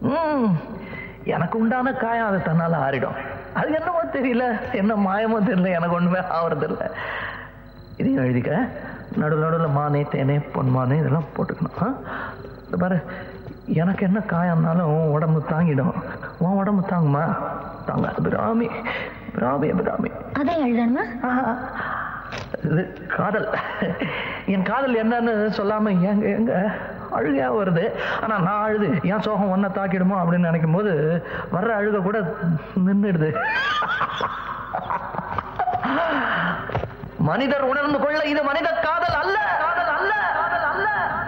ம், எனக்கு உண்டான காயம் அது தன்னால ஆறிடும் அது என்னமோ தெரியல என்ன மாயமோ தெரியல எனக்கு ஒண்ணுமே ஆவறது இல்ல இதையும் எழுதிக்க நடுவில் நடுவில் மானே தேனே பொன்மானே இதெல்லாம் போட்டுக்கணும் ஆ? இந்த பாரு எனக்கு என்ன காயம்னாலும் உன் உடம்பு தாங்கிடும் உன் உடம்பு தாங்குமா தாங்காது பிராமி பிராமி பிராமி அதை எழுதணுமா ஆஹா. இது காதல் என் காதல் என்னன்னு சொல்லாம எங்க எங்க அழுகையா வருது ஆனா நான் அழுது என் சோகம் ஒன்ன தாக்கிடுமோ அப்படின்னு நினைக்கும் போது வர்ற அழுக கூட நின்றுடுது மனிதர் உணர்ந்து கொள்ள இது மனித காதல் அல்ல காதல் அல்ல காதல் அல்ல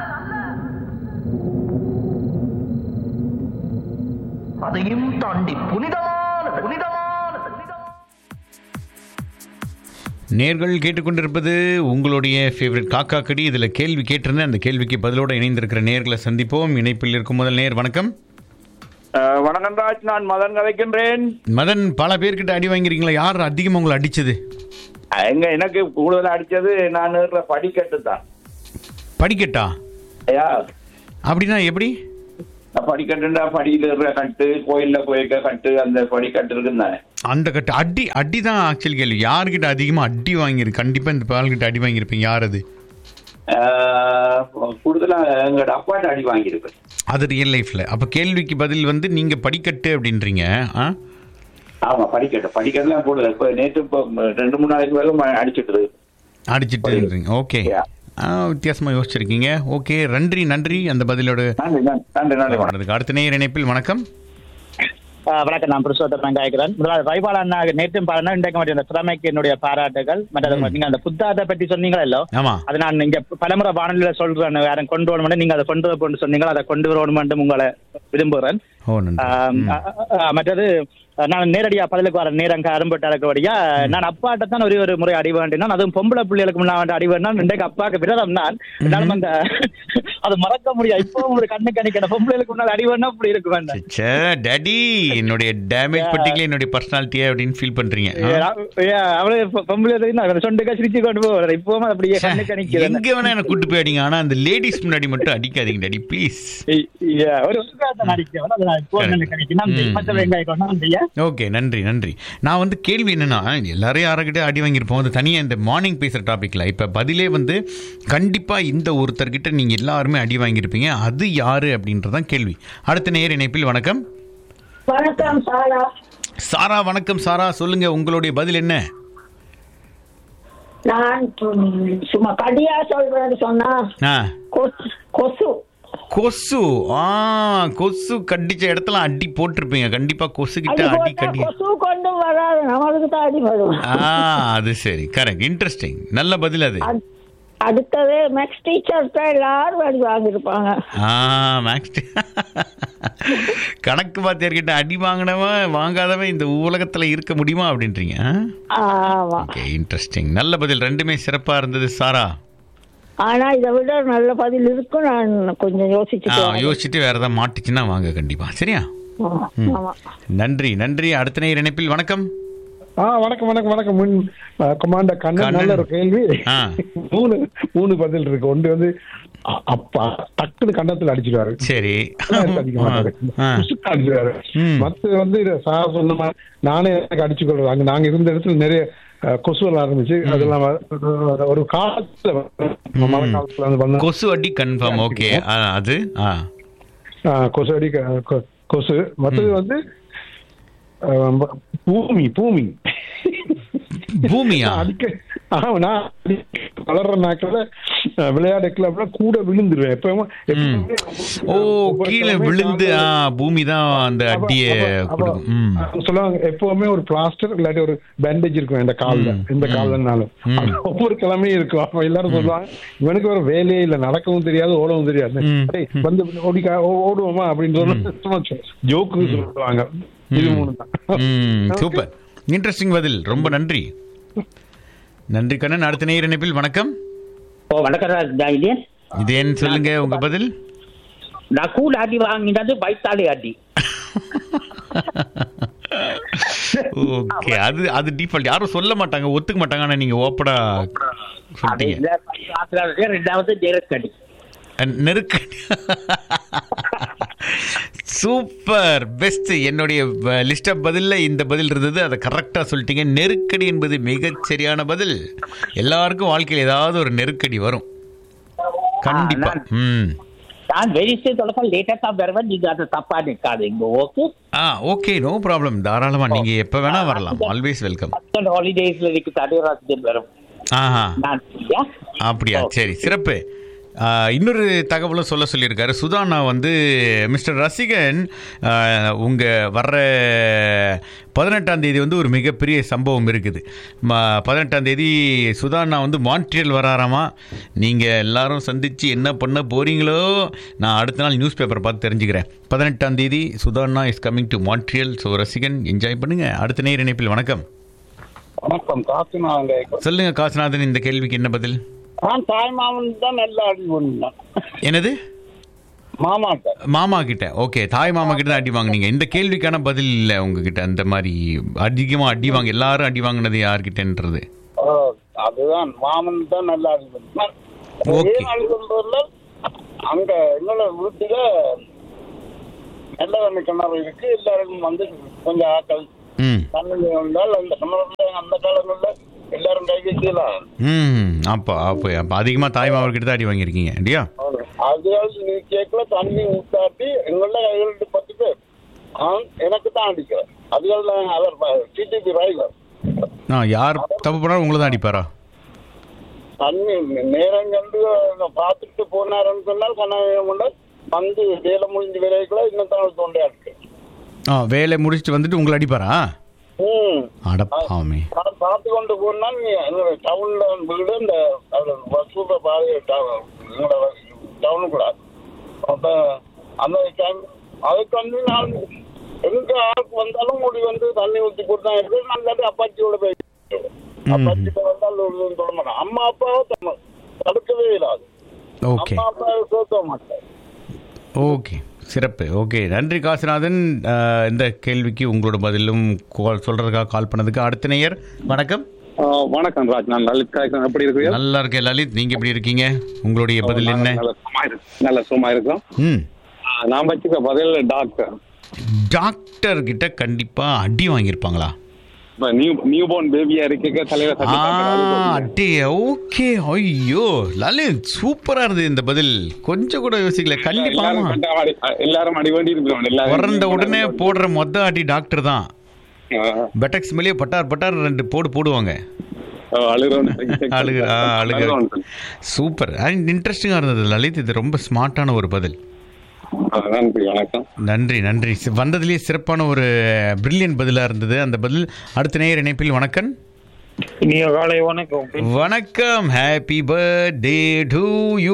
அதையும் தாண்டி புனிதமானது புனிதமானது புனிதமானது நேர்கள் கேட்டுக்கொண்டிருப்பது உங்களுடைய ஃபேவரட் காக்கா கடி இதில் கேள்வி கேட்டிருந்தேன் அந்த கேள்விக்கு பதிலோடு இணைந்திருக்கிற நேர்களை சந்திப்போம் இணைப்பில் இருக்கும் முதல் நேர் வணக்கம் அஹ், வணக்கம் ராஜ் நான் மதன் கதைக்கின்றேன் மதன் பல பேர்கிட்ட அடி வாங்கிறீங்களா யார் அதிகமாக உங்களை அடிச்சது எங்க எனக்கு கூடுதல் அடிச்சது நான் ஏறுற படிக்கட்டு தான் படிக்கட்டா ஐயா அப்படின்னா எப்படி படிக்கட்டுண்டா படியில இருக்கிற கட்டு கோயில்ல போயிருக்க கட்டு அந்த படிக்கட்டு இருக்குன்னு அந்த கட்டு அடி அடி தான் ஆக்சுவலி கேள்வி யார்கிட்ட அதிகமாக அடி வாங்கியிருக்கு கண்டிப்பாக இந்த பால்கிட்ட அடி வாங்கியிருப்பீங்க யார் அது கூடுதலா எங்களோட அப்பாட்ட அடி வாங்கியிருப்பேன் அது ரியல் லைஃப்பில் அப்போ கேள்விக்கு பதில் வந்து நீங்கள் படிக்கட்டு அப்படின்றீங்க ஆ ஆமா படிக்கட்டு படிக்கட்டுலாம் போடுது இப்ப நேற்று இப்போ ரெண்டு மூணு நாளைக்கு மேல அடிச்சிட்டு அடிச்சிட்டுன்றீங்க ஓகே Yeah. ஆ வித்தியாசமாக யோசிச்சிருக்கீங்க ஓகே நன்றி நன்றி அந்த பதிலோட நன்றி நன்றி, நன்றி நன்றி வணக்கம். வணக்கம் அடுத்த நேர் இணைப்பில் வணக்கம் ஆ, வணக்கம் நான் புருஷோத்தமன் காய்க்கிறேன் முதலாவது வைபால் அண்ணா நேற்றும் பாருன்னா இன்றைக்கு மட்டும் இந்த திறமைக்கு என்னுடைய பாராட்டுகள் மற்றது நீங்க அந்த புத்தாத்தை பற்றி சொன்னீங்களா இல்லோ ஆமா அது நான் இங்க பலமுறை வானொலியில சொல்றேன் யாரும் கொண்டு வரணும் நீங்க அதை கொண்டு வரணும்னு சொன்னீங்களா அதை கொண்டு வரணும் உங்களை விரும்புகிறேன் ஓ நன்றி ஆம், ம். அ- அ- மற்றது நான் நேரடியா பதிலுக்கு வர நேரம் அரும்பட்டு இருக்கபடியா நான் அப்பாட்ட தான் ஒரே ஒரு முறை அடி வேண்டினா அதுவும் பொம்பளை பிள்ளைகளுக்கு முன்னாடி அடி வேண்டாம் இன்றைக்கு அப்பாவுக்கு விரதம் நான் என்னாலும் அந்த அது மறக்க முடியாது இப்போ ஒரு கண்ணு கணிக்கிற பொம்பளைகளுக்கு முன்னாடி அடி வேண்டாம் அப்படி இருக்கு வேண்டாம் ச்சே டாடி என்னுடைய டேமேஜ் பர்டிகுலர் என்னுடைய பர்சனாலிட்டியா அப்படின்னு ஃபீல் பண்றீங்க ஆ? அவளே பொம்பளை சொண்டுக்கா சிரிச்சு கொண்டு போவார் இப்பவும் அது அப்படியே கண்ணு கணிக்கிறேன் எங்க வேணா என்ன கூட்டு போய் அடிங்க ஆனா அந்த லேடிஸ் முன்னாடி மட்டும் அடிக்காதீங்க டாடி ப்ளீஸ் ஒரு வருஷத்தை நடிக்கிறேன் அதை நான் இப்போ கண்ணு கணிக்கிறேன் நன்றி ம். மற்ற வெங்காயம் கொண்டு நன்றியா ஓகே நன்றி நன்றி நான் வந்து கேள்வி என்னன்னா எல்லாரும் யாருக்கிட்ட அடி வாங்கியிருப்போம் அது தனியாக இந்த மார்னிங் பேசுகிற டாபிக்ல இப்போ பதிலே வந்து கண்டிப்பாக இந்த ஒருத்தர்கிட்ட நீங்கள் எல்லாருமே அடி வாங்கியிருப்பீங்க அது யாரு அப்படின்றதான் கேள்வி அடுத்த நேர் இணைப்பில் வணக்கம் வணக்கம் சாரா சாரா வணக்கம் சாரா சொல்லுங்க உங்களுடைய பதில் என்ன நான் உம், சும்மா கடியா சொல்றேன்னு சொன்னா ஆ கொசு கொசு கொசு ஆ கொசு கடிச்ச இடத்துல அடி போட்டிருப்பீங்க கண்டிப்பா கொசு கிட்ட அடி அடி போட்டா கடி கொசு கொண்டு வராது நம்மளுக்கு தான் அடி வரும் ஆ அது சரி கரெக்ட் இன்ட்ரெஸ்டிங் நல்ல பதில் அது அத்- அடுத்தது மேக்ஸ் டீச்சர்கிட்ட எல்லாரும் அடி வாங்கியிருப்பாங்க ஆ மேக்ஸ் கணக்கு வாத்தியார்கிட்ட அடி வாங்கினவன் வாங்காதவன் இந்த உலகத்துல இருக்க முடியுமா அப்படின்றீங்க ஆமா ஓகே இன்ட்ரெஸ்டிங் நல்ல பதில் ரெண்டுமே சிறப்பா இருந்தது சாரா ஆனா இதை விட நல்ல பதில் இருக்கும் நான் கொஞ்சம் ஆ யோசிச்சுட்டு வரேன். யோசிச்சுட்டு வேற ஏதாவது மாட்டுச்சுன்னா வாங்க கண்டிப்பா சரியா ஆமா, ம். ஆமா நன்றி நன்றி அடுத்த நேர் இணைப்பில் வணக்கம் ஆ வணக்கம் வணக்கம் வணக்கம் முன் கமாண்டர் கண்ணன் கண்ணன். நல்ல ஒரு கேள்வி ஆ. மூணு மூணு பதில் இருக்கு ஒன்று வந்து அ- அப்பா டக்குனு கண்ணத்துல அடிச்சிடுவாரு சரி அடிக்க மாட்டாரு ஆ. புசுக்கு அடிச்சிடுவாரு ம். மத்த வந்து இது சார் சொன்ன மாதிரி நானே எனக்கு அடிச்சு கொள்வது அங்க நாங்க இருந்த இடத்துல நிறைய அஹ், கொசுவெல்லாம் இருந்துச்சு அதெல்லாம் வ- ஒரு காலத்துல மழை காலத்துல வந்து பண்ண கொசு அடி கன்ஃபார்ம் ஓகே அது ஆ ஆ, கொசு அடி க- கொ- கொசு மற்றது வந்து அஹ், பூமி பூமி பூமியா அடிக்க ஆமா நான் வளர்ற நாட்கள விளையாட்டு கிளப்ல கூட விழுந்துருவேன் எப்பவும் எப்பவுமே ஓ ஒவ்வொரு கீழே கிழமையும் விழுந்து காலைல- ஆ பூமி தான் அந்த அப்ப- அடிய அப்ப- அப்ப கொடுக்கும் ம் அவங்க சொல்லுவாங்க எப்பவுமே ஒரு பிளாஸ்டர் இல்லாட்டி ஒரு பேண்டேஜ் இருக்கும் இந்த கால்ல ம், இந்த ம், கால்லனாலும் ம். அது ஒவ்வொரு கிழமையும் இருக்கும் அப்ப எல்லாரும் சொல்லுவாங்க இவனுக்கு ஒரு வேலையே இல்ல நடக்கவும் தெரியாது ஓடவும் தெரியாது ம். டேய், வந்து ஓடிக்கா ஓ- ஓடுவோமா அப்படின்னு சொல்லி சும்மா ஜோக்கு சொல்லுவாங்க இது மூணு தான் ம் சூப்பர் இன்ட்ரெஸ்டிங் பதில் ரொம்ப நன்றி நன்றி கண்ணன் அடுத்த நேர் இணைப்பில் வணக்கம் ஓ வணக்கம் ராஜ் நான் இல்லையன் இது ஏன் சொல்லுங்க உங்க பதில் நான் கூல் அடி வாங்கினது வைத்தாலே அடி ஓகே அது அது டிஃபால்ட் யாரும் சொல்ல மாட்டாங்க ஒத்துக்க மாட்டாங்க ஆனா நீங்க ஓப்படா அது சொல்லிட்டீங்க இல்ல, ஆத்திரம் ரெண்டாவது ஜெயரத் அடி நெருக்க சூப்பர் பெஸ்ட் என்னுடைய லிஸ்ட் ஆஃப் பதிலில் இந்த பதில் இருந்தது அதை கரெக்டாக சொல்லிட்டீங்க நெருக்கடி என்பது மிகச் சரியான பதில் எல்லாருக்கும் வாழ்க்கையில் ஏதாவது ஒரு நெருக்கடி வரும் கண்டிப்பா ம் நான் வெரிஸ்டே தொடக்க லேட்டஸ்டா வருவேன் நீங்க அதை தப்பா நிக்காதீங்க ஓகே ஆ ஓகே நோ ப்ராப்ளம் தாராளமா நீங்க எப்போ வேணா வரலாம் ஆல்வேஸ் வெல்கம் ஹஸ்பண்ட் ஹாலிடேஸ்ல இருக்கு தடைராஜன் வரும் ஆஹா நான் yeah? அப்படியா சரி சிறப்பு ஆ, இன்னொரு தகவலும் சொல்ல சொல்லியிருக்காரு சுதானா வந்து மிஸ்டர் ரசிகன் ஆ, உங்க வர்ற பதினெட்டாம் தேதி வந்து ஒரு மிகப்பெரிய சம்பவம் இருக்குது ம- பதினெட்டாம் தேதி சுதானா வந்து மான்ட்ரியல் வராராமா நீங்கள் எல்லாரும் சந்தித்து என்ன பண்ண போறீங்களோ நான் அடுத்த நாள் நியூஸ் பேப்பர் பார்த்து தெரிஞ்சுக்கிறேன் பதினெட்டாம் தேதி Sudhana is coming to Montreal so ரசிகன் என்ஜாய் பண்ணுங்க அடுத்த நேர் இணைப்பில் வணக்கம் வணக்கம் காசு நாங்க சொல்லுங்க காசுநாதன் இந்த கேள்விக்கு என்ன பதில் நான் தாய் மாமன் தான் நல்லா அடி பண்ணேன் என்னது மாமாட்ட மாமா கிட்ட ஓகே தாய் மாமா கிட்ட தான் அடி வாங்குனீங்க இந்த கேள்விக்கான பதில் இல்லை உங்ககிட்ட அந்த மாதிரி அதிகமா அடி வாங்க எல்லாரும் அடி வாங்கினது யார்கிட்டன்றது ஓ, அதுதான் மாமன் தான் நல்லா அடி பண்ணேன் Okay. ஏன் அடி பண்றதுல அங்க எங்களோட வீட்டுல நல்ல தண்ணி கிணறு இருக்கு எல்லாருக்கும் வந்து கொஞ்சம் ஆக்கள் ம் தண்ணி வந்தால் அந்த கிணறுல அந்த காலங்கள்ல எல்லாரும் கை வச்சுக்கலாம் ம் அப்போ அப்போ அப்போ அதிகமாக தாய் மாமா கிட்ட தான் அடி வாங்கியிருக்கீங்க இல்லையா அதுகள் நீ கேட்கல தண்ணி ஊத்தாட்டி எங்கள கைகளுக்கு பத்து பேர் அவன் எனக்கு தான் அடிக்கிறேன் அதுகள் அவர் டிடிபி டிரைவர் ஆ யார் தப்பு பண்ணாலும் உங்களை தான் அடிப்பாரா தண்ணி நேரம் கண்டு பார்த்துட்டு போனாருன்னு சொன்னால் கண்ணாயம் கொண்டு வந்து வேலை முடிஞ்ச விலைக்குள்ள இன்னும் தான் தோண்டையா இருக்கு ஆ வேலை முடிச்சுட்டு வந்துட்டு உங்களை அடிப்பாரா ம் அடப்பாமே நான் பார்த்து கொண்டு போனால் நீ டவுன்ல வீடு இந்த வசூல பாதை எங்களோட டவுனுக்குள்ள அப்ப அந்த டைம் அதுக்கு வந்து நான் எங்க ஆளுக்கு வந்தாலும் முடி வந்து தண்ணி ஊற்றி கொடுத்தா இருக்கு நான் இல்லாட்டி அப்பாச்சியோட போய் அப்பாச்சிட்ட வந்தால் ஒரு இதுவும் சொல்ல மாட்டேன் அம்மா அப்பாவை தம்ம- தடுக்கவே இல்லாது ஓகே அம்மா அப்பாவை சேர்க்க மாட்டேன் ஓகே சிறப்பு ஓகே நன்றி காசிநாதன் ஆ, இந்த கேள்விக்கு உங்களோட பதிலும் கால் சொல்றதுக்காக கால் பண்ணதுக்கு அடுத்த நேயர் வணக்கம் வணக்கம் ராஜ் நான் லலித் காய்க்கிறேன் எப்படி இருக்கிறீங்க நல்லா இருக்கேன் லலித் நீங்க எப்படி இருக்கீங்க உங்களுடைய பதில் என்ன நல்ல சும்மா இருக்கு நல்ல சும்மா இருக்கும் ம் ஆ, நான் வச்சுக்க பதில் டாக்டர் டாக்டர் கிட்ட கண்டிப்பா அடி வாங்கியிருப்பாங்களா இப்ப நியூ நியூ போர்ன் பேபியா இருக்க தலையில தட்டி பார்க்கறது, அது போதும். அட்டே ஓகே ஐயோ லலித் சூப்பரா இருந்தது இந்த பதில் கொஞ்சம் கூட யோசிக்கல கண்டிப்பா எல்லாரும் ஆமா. கண்டா அடி- எல்லாரும் அடி வேண்டி இருக்கிறோம் எல்லாரும் பிறந்த உடனே போடுற மொத்த அடி டாக்டர் தான் ஆ, பெட்டக்ஸ் மேலேயே பட்டார் பட்டார் ரெண்டு போடு போடுவாங்க ஆ, அழுகிறோம் அழுகு ஆ, அழுகு சூப்பர் இன்ட்ரெஸ்டிங்காக இருந்தது லலித் இது ரொம்ப ஸ்மார்ட்டான ஒரு பதில் ஆ, நன்றி வணக்கம் நன்றி நன்றி சி- வந்ததுலேயே சிறப்பான ஒரு பிரில்லியன் பதிலாக இருந்தது அந்த பதில் அடுத்த நேயர் இணைப்பில் வணக்கம் இனிய காலை வணக்கம் வணக்கம் happy birthday to you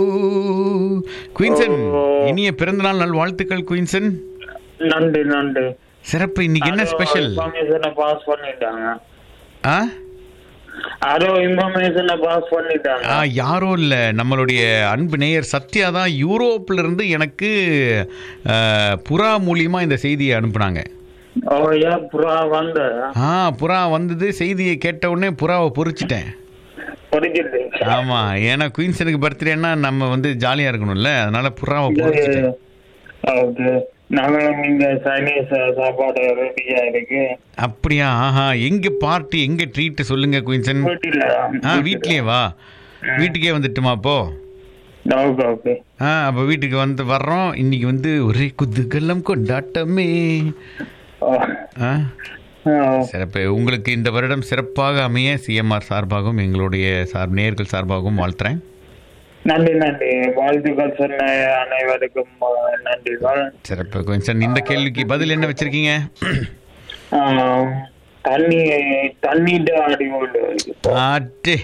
Quinson இனிய பிறந்தநாள் நல் வாழ்த்துக்கள் குயின்சன் நன்றி நன்றி சிறப்பு இன்னைக்கு என்ன ஸ்பெஷல் இன்ஃபர்மேஷனை பாஸ் பண்ணிட்டாங்க ஆ யாரோ இன்ஃபர்மேஷனை பாஸ் பண்ணிட்டாங்க ஆ, யாரோ இல்லை நம்மளுடைய அன்பு நேயர் சத்யா தான் யூரோப்ல இருந்து எனக்கு ஆ, புறா மூலியமா இந்த செய்தியை அனுப்புனாங்க ஓ ஏன் புறா வந்த ஆ புறா வந்தது செய்தியை கேட்ட உடனே புறாவை பொறிச்சிட்டேன் படிச்சுட்டு ஆமா ஏன்னா குயின்சனுக்கு பர்த்டேன்னா நம்ம வந்து ஜாலியா இருக்கணும்ல அதனால புறாவை பொறிச்சிட்டேன் ஓகே நாங்களும் இங்க சைனீஸ் சாப்பாடு ரெடியா இருக்கு அப்படியா ஆஹா எங்க பார்ட்டி எங்க ட்ரீட் சொல்லுங்க குயின்சன் வீட்டுல ஆ வீட்லயே வா வீட்டுக்கே வந்துட்டுமா அப்போ ஓகே ஓகே ஆ அப்போ வீட்டுக்கு வந்து வர்றோம் இன்னைக்கு வந்து ஒரே குதூகலம் கொண்டாட்டமே ஆ சிறப்பு உங்களுக்கு இந்த வருடம் சிறப்பாக அமைய சிஎம்ஆர் சார்பாகவும் எங்களுடைய சார் நேர்கள் சார்பாகவும் வாழ்த்துறேன் நன்றி நன்றி வாழ்த்துக்கள் சொன்ன அனைவருக்கும் அஹ், நன்றிகள் சிறப்பு குயின்சன் இந்த கேள்விக்கு பதில் என்ன வச்சிருக்கீங்க ஆஹ், தண்ணி தண்ணிட்டு அடி கொண்டு ஆட்டே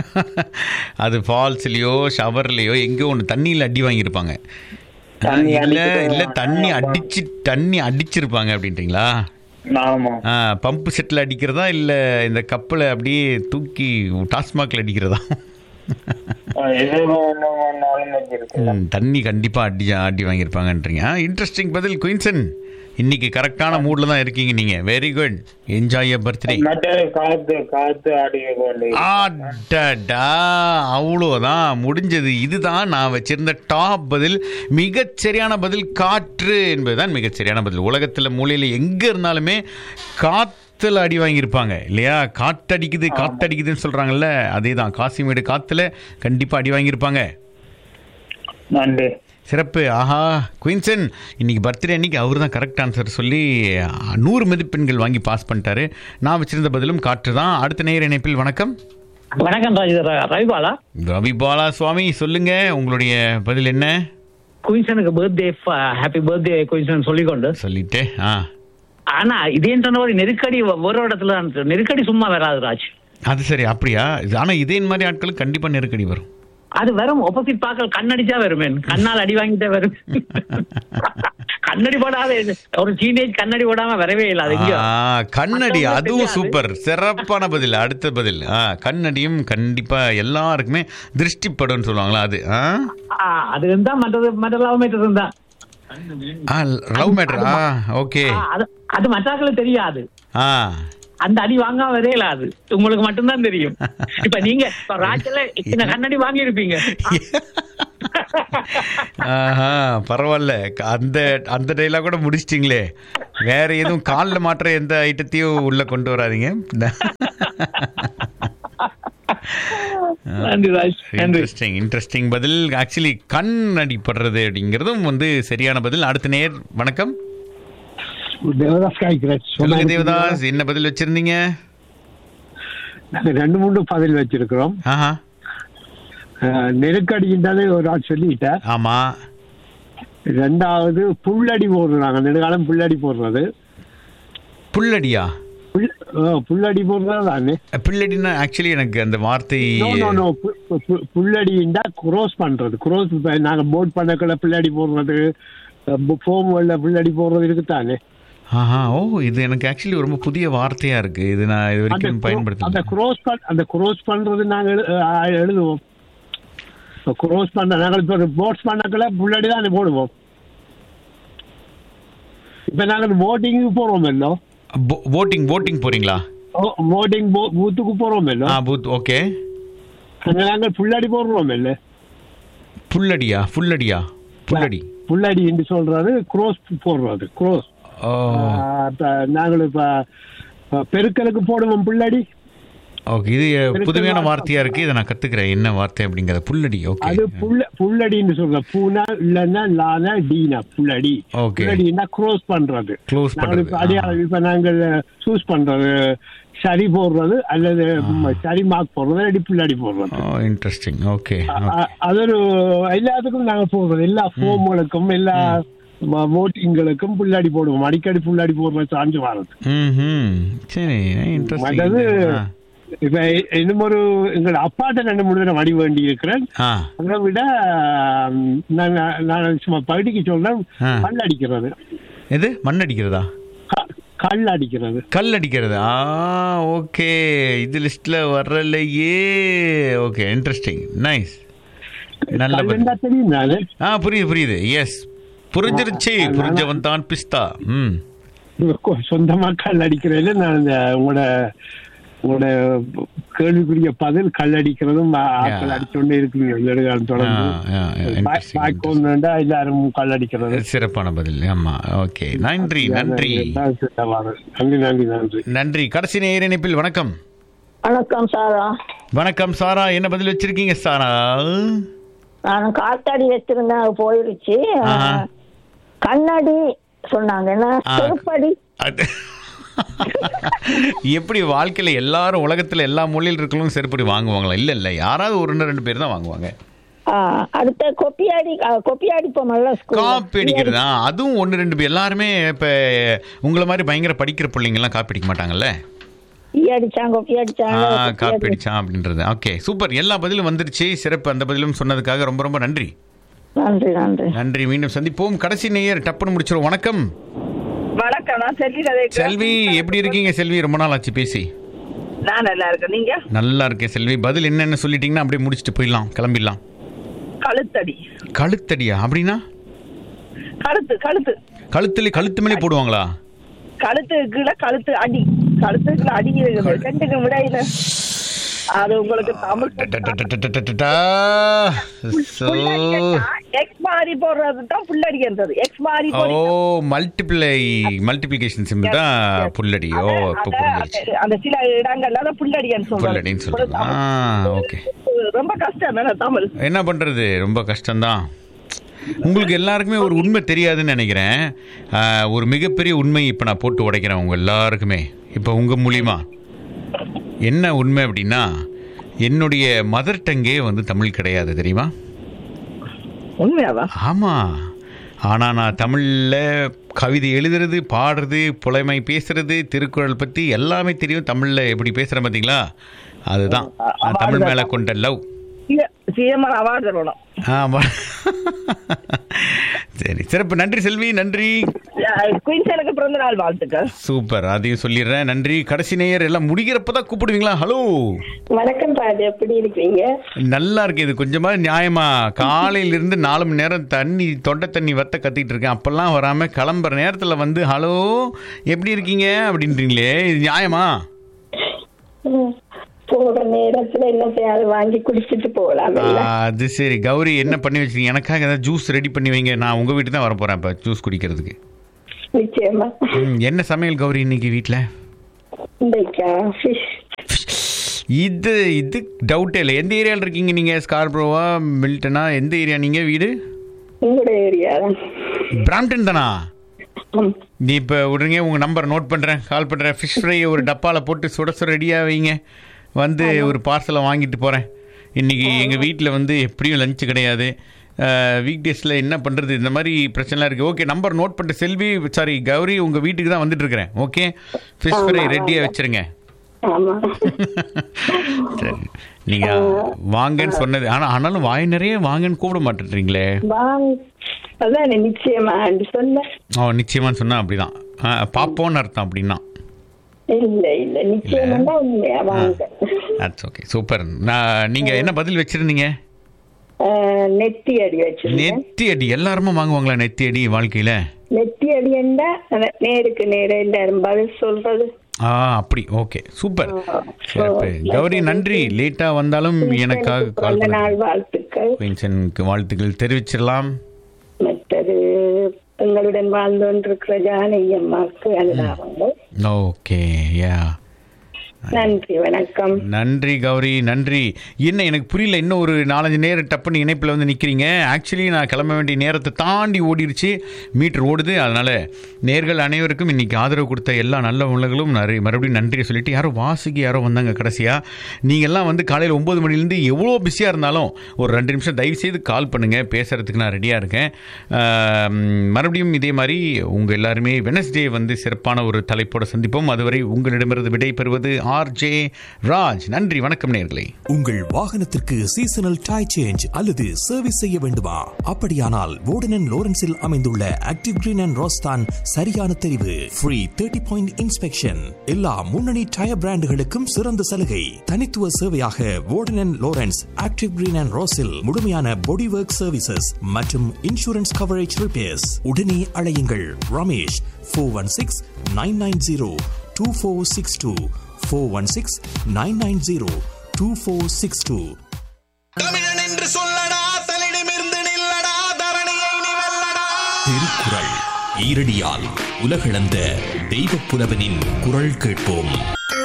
அது ஃபால்ஸ்லயோ ஷவர்லயோ எங்கேயோ ஒன்று தண்ணியில் அடி வாங்கியிருப்பாங்க தண்ணி இல்ல அடிக்கிறது இல்ல தண்ணி அடிச்சு தண்ணி அடிச்சிருப்பாங்க அப்படின்றீங்களா ஆமா ஆ பம்பு செட்டில் அடிக்கிறதா இல்லை இந்த கப்பில் அப்படியே தூக்கி டாஸ்மாகில் அடிக்கிறதா அஹ், எது ஒண்ணு ஒண்ணாலும் வச்சிருக்கு ம், தண்ணி கண்டிப்பாக அடி அடி வாங்கியிருப்பாங்கன்றீங்க இன்ட்ரெஸ்டிங் பதில் குயின்சன் இன்னைக்கு கரெக்டான மூட்ல தான் இருக்கீங்க நீங்க very good enjoy your birthday மற்றது காத்து காத்து அடிக்க கொண்டு ஆடடா அவ்வளோதான் முடிஞ்சது இதுதான் நான் வச்சிருந்த டாப் பதில் மிகச் சரியான பதில் காற்று என்பதுதான் மிகச் சரியான பதில் உலகத்தில் மூலையில் எங்கே இருந்தாலுமே காத்துல அடி வாங்கியிருப்பாங்க இல்லையா காற்றடிக்குது காத்தடிக்குதுன்னு சொல்கிறாங்கல்ல அதே தான் காசிமேடு காற்றுல கண்டிப்பாக அடி வாங்கியிருப்பாங்க நன்றி சிறப்பு ஆஹா குயின்சன் இன்னைக்கு பர்த்டே அன்னைக்கு அவர் தான் கரெக்ட் ஆன்சர் சொல்லி நூறு மதிப்பெண்கள் வாங்கி பாஸ் பண்ணிட்டாரு நான் வச்சிருந்த பதிலும் காற்று தான் அடுத்த நேர இணைப்பில் வணக்கம் வணக்கம் ராஜ் இது ர- ரவிபாலா ரவி பாலா சுவாமி சொல்லுங்க உங்களுடைய பதில் என்ன குயின்சனுக்கு பர்த்டே ஹாப்பி பர்த்டே குயின்சன் சொல்லிக்கொண்டு சொல்லிட்டே ஆ ஆனா இதே சொன்ன ஒரு நெருக்கடி ஒரு இடத்துல தான் இருக்கு. நெருக்கடி சும்மா வராது ராஜ் அது சரி அப்படியா இது- ஆனா இதே மாதிரி ஆட்களுக்கு கண்டிப்பா நெருக்கடி வரும் அது வெறும் ஆப்போசிட் பாக்கள் கண்ணடிச்சா வருமே கண்ணால் அடி வாங்கிட்டே வரும் கண்ணடி போடாத இது. ஒரு டீனேஜ் கண்ணடி போடாம வரவே இல்லை அது எங்கேயோ ஆ, கண்ணடி மத்தவங்களுக்கு அதுவும் தெரியாது. சூப்பர் சிறப்பான பதில் அடுத்த பதில் ஆ கண்ணடியும் கண்டிப்பா எல்லாருக்குமே திருஷ்டிப்படும் சொல்லுவாங்களா அது ஆ ஆ, அது இருந்தா மற்றது மற்ற லவ் மேட்டர் இருந்தா லவ் மேட்டர் ஆ ஓகே ஆ, அது அது மற்றாக்களுக்கு தெரியாது ஆ அந்த அடி வாங்காம வரையில அது உங்களுக்கு மட்டும்தான் தெரியும் இப்ப நீங்க இப்ப ராஜ்ல இந்த கண்ணடி வாங்கி இருப்பீங்க ஆஹா பரவாயில்ல அந்த அந்த டைலாக் கூட முடிச்சிட்டிங்களே வேற எதுவும் காலில் மாற்ற எந்த ஐட்டத்தையும் உள்ள கொண்டு வராதீங்க நன்றி ராஜ் நன்றி இன்ட்ரெஸ்டிங் இன்ட்ரெஸ்டிங் பதில் ஆக்சுவலி கண் அடிப்படுறது அப்படிங்கிறதும் வந்து சரியான பதில் அடுத்த நேர் வணக்கம் தேவதாஸ் காய்க்கிறேன் சொல்லுங்க தேவதாஸ் என்ன பதில் வச்சிருந்தீங்க நாங்க ரெண்டு மூணு பதில் வச்சிருக்கிறோம் ஆஹா அஹ், நெருக்கடின்றது ஒரு ஆள் சொல்லிட்டார் ஆமா ரெண்டாவது புல்லடி போடுறாங்க நெடுகாலம் புல்லடி போடுறது புல்லடியா புல்- அஹ், புல்லடி போடுறது தானே பில்லடினா ஆக்சுவலி எனக்கு அந்த வார்த்தை நோ நோ நோ புல்லடிண்டா குரோஸ் பண்றது குரோஸ் நாங்க போட் பண்ணக்குள்ள புல்லடி போடுறது ஃபோம்ல புல்லடி போடுறது இருக்குதானே ஆஹா ஓ இது எனக்கு ஆக்சுவலி ரொம்ப புதிய வார்த்தையா இருக்கு இது நான் இது அந்த வரைக்கும் cro- அந்த பயன்படுத்தல குரோஸ் அந்த குரோஸ் பண்றது நாங்க எழு- அஹ், எழுதுவோம் குரோஸ் பண்ண நாங்கள் இப்போ போட்ஸ் பண்ணக்குள்ள புல்லடி தான் போடுவோம் இப்ப நாங்கள் போட்டிங்கு போறோம் இல்லோ போட்டிங் போட்டிங் போறீங்களா போட்டிங் பூத்துக்கு போறோம் இல்லோ ஆ பூத் ஓகே அங்க நாங்கள் புல்லடி போடுறோம் இல்ல புல்லடியா புல்லடியா புல்லடி புல்லடி என்று சொல்றது குரோஸ் போடுறது குரோஸ் ஓ நாங்கள் இப்ப அஹ், பெருக்கலுக்கு போடுவோம் புல்லடி ஓகே இது பெருக்கல் புதுமையான வார்த்தை. வார்த்தையா இருக்கு இதை நான் கத்துக்கிறேன் என்ன வார்த்தை அப்படிங்கறது புல்லடி ஓகே அது புல்ல புல்லடின்னு சொல்ற பூனா இல்லன்னா லானா டீனா புல்லடி Okay. புல்லடினா க்ளோஸ் பண்றது Close நாங்கள் பண்றது, இப்ப அடையாளம் இப்ப நாங்கள் சூஸ் பண்றது சரி போடுறது அல்லது சரி மார்க் போடுறது அடி புல்லடி போடுறது ஓ இன்ட்ரெஸ்டிங் ஓகே அ- அது ஒரு எல்லாத்துக்கும் நாங்க போடுறது எல்லா ஃபோம்களுக்கும் எல்லா ஓட்டிங்களுக்கும் புல்லாடி போடுவோம் அடிக்கடி புல்லாடி போடுற சாஞ்சு வர்றது ம் சரி மற்றது இன்ட்ரெஸ்டிங் இப்ப இன்னும் ஒரு எங்களோட அப்பாட்ட ரெண்டு மூணு தடவை வடி வேண்டி இருக்கிறேன் ஆ அதை விட ஆம், நான் நான் சும்மா பகுதிக்கு சொல்றேன் ஆ. கல் அடிக்கிறது எது மண் அடிக்கிறதா க- கல் அடிக்கிறது கல் அடிக்கிறது ஆ ஓகே இது லிஸ்ட்ல வரலையே ஓகே இன்ட்ரெஸ்டிங் நைஸ் நல்ல பதில் கல்லுண்டா தெரியும் நானு ஆ புரியுது புரியுது எஸ் புரிஞ்சிருச்சு ஆ, புரிஞ்சவன் தான் பிஸ்தா ம் கொ- சொந்தமா கல் அடிக்கிறதுல நான் இந்த உங்களோட உங்களோட கேள்விக்குரிய பதில் கல் அடிக்கிறதும் ஆ- ஆட்கள் Yeah. அடிச்சோண்டே இருக்கீங்க நெடுகாலம் தொடர்ந்து ஆ, ஆ, ஆ, interesting, பேக் ஒன்றுண்டா எல்லாரும் கல் அடிக்கிறது சிறப்பான பதில் ஆமா ஓகே நன்றி நன்றி நன்றி நன்றி நன்றி நன்றி கடைசி நேர இணைப்பில் வணக்கம் வணக்கம் சாரா வணக்கம் சாரா என்ன பதில் வச்சிருக்கீங்க சாரா நான் காத்தாடி வச்சிருந்தேன் அது போயிருச்சு ஆஹா. கண்ணாடி சொன்னாங்க என்ன ஆ. செருப்படி அது எப்படி வாழ்க்கையில எல்லாரும் உலகத்துல எல்லா மொழியில் இருக்கவங்களும் செருப்படி வாங்குவாங்களா இல்ல இல்ல யாராவது ஒரு ஒன்று ரெண்டு பேர் தான் வாங்குவாங்க ஆ, அடுத்த கொப்பியாடி ஆ, கொப்பி அடிப்போம்ல காப்பி அடிக்கிறது ஆ, அதுவும் ஒன்று ரெண்டு பேர் எல்லாருமே இப்ப உங்களை மாதிரி பயங்கர படிக்கிற பிள்ளைங்கலாம் காப்பி அடிக்க மாட்டாங்கல்ல ஈ அடிச்சாங்க கொப்பி ஆ, அடிச்சாங்க காப்பி அடிச்சான் அப்படின்றது ஓகே சூப்பர் எல்லா பதிலும் வந்துருச்சு சிறப்பு அந்த பதிலும் சொன்னதுக்காக ரொம்ப ரொம்ப நன்றி நன்றி நன்றி நன்றி மீண்டும் சந்திப்போம் கடைசி நேயர் டப்புன்னு முடிச்சிரும் வணக்கம் வணக்கம் நான் செல்வி கதை செல்வி எப்படி இருக்கீங்க செல்வி ரொம்ப நாள் ஆச்சு பேசி நான் நல்லா இருக்கேன் நீங்க நல்லா இருக்கேன் செல்வி பதில் என்னன்னு சொல்லிட்டீங்கன்னா அப்படியே முடிச்சுட்டு போயிடலாம் கிளம்பிடலாம் கழுத்தடி கழுத்தடியா அப்படின்னா கழுத்து கழுத்து கழுத்துல கழுத்து மேலே போடுவாங்களா கழுத்து கீழே கழுத்து அடி கழுத்து கீழே அடி இருக்குது ரெண்டுக்கு விடையில அது உங்களுக்கு தமிழ் டடடடடடடடா. So, எக்ஸ் மாறி போடுறது தான் புல்லடிக்கிறது எக்ஸ் மாறி ஓ போடுறது மல்டிப்ளை மல்டிப்ளிகேஷன் சிம்பிள் தான் புல்லடி ஓ இப்போ புரிஞ்சிருச்சு அந்த- அந்த சில இடங்கள்ல தான் புல்லடின்னு புல்லடின்னு சொல்றாங்க சொல்றீங்க ஆ ஓகே ரொம்ப கஷ்டம் என்ன தமிழ் என்ன பண்ணுறது ரொம்ப கஷ்டம்தான் உங்களுக்கு எல்லாருக்குமே ஒரு உண்மை தெரியாதுன்னு நினைக்கிறேன் ஆஹ், ஒரு மிகப்பெரிய உண்மை இப்போ நான் போட்டு உடைக்கிறேன் உங்கள் எல்லாருக்குமே இப்போ உங்கள் மூலியமா என்ன உண்மை அப்படின்னா என்னுடைய மதர் டங்கே வந்து தமிழ் கிடையாது தெரியுமா உண்மையாவா ஆமாம் ஆனால் நான் தமிழில் கவிதை எழுதுறது பாடுறது புலமை பேசுறது திருக்குறள் பற்றி எல்லாமே தெரியும் தமிழில் எப்படி பேசுகிறேன் பார்த்தீங்களா அதுதான் நான் தமிழ் மேலே கொண்ட லவ் சிஎம்ஆர் அவார்டு தரணும் ஆமாம் சரி சிறப்பு நன்றி செல்வி நன்றி குயின்சனுக்கு பிறந்த நாள் வாழ்த்துக்கள் சூப்பர் அதையும் சொல்லிடுறேன் நன்றி கடைசி நேயர் எல்லாம் முடிகிறப்ப தான் கூப்பிடுவீங்களா ஹலோ வணக்கம் பாது எப்படி இருக்கீங்க நல்லா இருக்கு இது கொஞ்சமா நியாயமா காலையில இருந்து நாலு மணி நேரம் தண்ணி தொண்டை தண்ணி வத்த கத்திட்டு இருக்கேன் அப்பெல்லாம் வராம கிளம்புற நேரத்துல வந்து ஹலோ எப்படி இருக்கீங்க அப்படின்றீங்களே இது நியாயமா ம். போற நேரத்துல என்னத்தையாவது வாங்கி குடிச்சிட்டு போகலாம் ஆ, அது சரி கௌரி என்ன பண்ணி வச்சிருக்கீங்க எனக்காக ஏதாவது ஜூஸ் ரெடி பண்ணி வைங்க நான் உங்க வீட்டுக்கு தான் வர போறேன் இப்ப ஜூஸ் குடிக்கிறதுக்கு நிச்சயமா ம், என்ன சமையல் கௌரி இன்னைக்கு வீட்டில் இன்றைக்கா ஃபிஷ் இது இது டவுட்டே இல்லை எந்த ஏரியாவில் இருக்கீங்க நீங்கள் ஸ்கார்ப்ரோவா மில்டனா எந்த ஏரியா நீங்கள் வீடு உங்களோட ஏரியா தான் பிராம்டன் தானா நீ இப்போ விடுங்க உங்கள் நம்பர் நோட் பண்ணுறேன் கால் பண்ணுறேன் ஃபிஷ் ஃப்ரை ஒரு டப்பாவில் போட்டு சுட சுட ரெடியாக வைங்க வந்து ஒரு பார்சலை வாங்கிட்டு போகிறேன் இன்றைக்கி எங்கள் வீட்டில் வந்து எப்படியும் லஞ்சு கிடையாது வீக் டேஸில் என்ன பண்ணுறது இந்த மாதிரி பிரச்சனைலாம் இருக்குது ஓகே நம்பர் நோட் பண்ணிட்டு செல்வி சாரி கௌரி உங்கள் வீட்டுக்கு தான் வந்துட்டு இருக்கிறேன் ஓகே ஃபிஷ் ஃப்ரை ஆமா, ரெடியாக ஆமா. வச்சுருங்க ஆமா சரி நீங்கள் வாங்கன்னு சொன்னது ஆனால் ஆனாலும் வாய் நிறைய வாங்கன்னு கூப்பிட மாட்டேன்றீங்களே வாங்க அதான் நிச்சயமா சொல்ல ஓ நிச்சயமான்னு சொன்னால் அப்படிதான் ஆ, பார்ப்போன்னு அர்த்தம் அப்படின்னா இல்ல இல்ல நிச்சயமா உண்மையா வாங்க தட்ஸ் ஓகே சூப்பர் நான் நீங்கள் என்ன பதில் வச்சுருந்தீங்க ஆஹ், நெத்தி அடி வச்சிருக்கேன் நெத்தி அடி எல்லாருமே வாங்குவாங்களா நெத்தி அடி வாழ்க்கையில் நெத்தி அடி என்றா அந்த நேருக்கு நேர எல்லாரும் பதில் சொல்றது ஆ அப்படி ஓகே சூப்பர் சிறப்பு கௌரி நன்றி லேட்டாக வந்தாலும் எனக்காக கால் பிறந்த நாள் பண்ண வாழ்த்துக்கள் குயின்சனுக்கு வாழ்த்துக்கள் தெரிவிச்சிடலாம் மற்றது எங்களுடன் வாழ்ந்து கொண்டிருக்கிற ஜானகி அம்மாவுக்கு அனுதாபங்கள் ஓகே யா நன்றி வணக்கம் நன்றி கௌரி நன்றி என்ன எனக்கு புரியல இன்னும் ஒரு நாலஞ்சு நேரம் டப்புன்னு இணைப்பில் வந்து நிற்கிறீங்க ஆக்சுவலி நான் கிளம்ப வேண்டிய நேரத்தை தாண்டி ஓடிடுச்சு மீட்டர் ஓடுது அதனால் நேர்கள் அனைவருக்கும் இன்னைக்கு ஆதரவு கொடுத்த எல்லா நல்ல உள்ளங்களும் நிறைய மறுபடியும் நன்றி சொல்லிட்டு யாரோ வாசுகி யாரோ வந்தாங்க கடைசியாக நீங்கள்லாம் வந்து காலையில் ஒம்பது மணிலேருந்து எவ்வளோ பிஸியாக இருந்தாலும் ஒரு ரெண்டு நிமிஷம் தயவு செய்து கால் பண்ணுங்கள் பேசுகிறதுக்கு நான் ரெடியாக இருக்கேன் ஆம், மறுபடியும் இதே மாதிரி உங்கள் எல்லாருமே வெனஸ்டே வந்து சிறப்பான ஒரு தலைப்போட சந்திப்போம் அதுவரை உங்களிடமிருந்து விடை பெறுவது ஆர் ஜே ராஜ் நன்றி வணக்கம் நேர்களே உங்கள் வாகனத்திற்கு சீசனல் டை சேஞ்ச் அல்லது சர்வீஸ் செய்ய வேண்டுமா அப்படியானால் வோர்டன் லோரன்ஸில் அமைந்துள்ள ஆக்டிவ் கிரீன் அண்ட் ரோஸ்தான் சரியான தெரிவு ஃப்ரீ தேர்ட்டி பாயிண்ட் இன்ஸ்பெக்ஷன் எல்லா முன்னணி டயர் பிராண்டுகளுக்கும் சிறந்த சலுகை தனித்துவ சேவையாக Worden Lawrence active green and ரோஸில் முழுமையான பாடி ஒர்க் சர்வீசஸ் மற்றும் இன்சூரன்ஸ் கவரேஜ் ரிப்பேர்ஸ் உடனே அழையுங்கள் Ramesh four one six nine nine zero two four six two four one six nine nine zero two four six two என்று சொல்லடா தலிடமிருந்து நில்லடா தரணியை நீ வெல்லடா திருக்குறள் ஈரடியால் உலகளந்த தெய்வப் புலவனின் குரல் கேட்போம்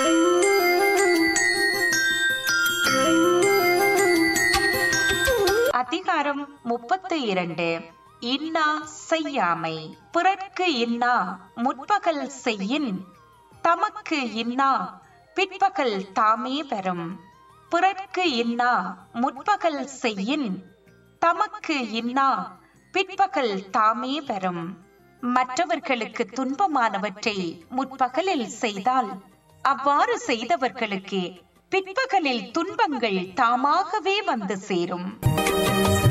அதிகாரம் முப்பத்து இரண்டு இன்னா செய்யாமை பிறர்க்கு இன்னா முற்பகல் செய்யின் தமக்கு இன்னா பிற்பகல் தாமே வரும் பிறர்க்கு இன்னா முற்பகல் செய்யின் தமக்கு இன்னா பிற்பகல் தாமே வரும் மற்றவர்களுக்கு துன்பமானவற்றை முற்பகலில் செய்தால் அவ்வாறு செய்தவர்களுக்கு பிற்பகலில் துன்பங்கள் தாமாகவே வந்து சேரும்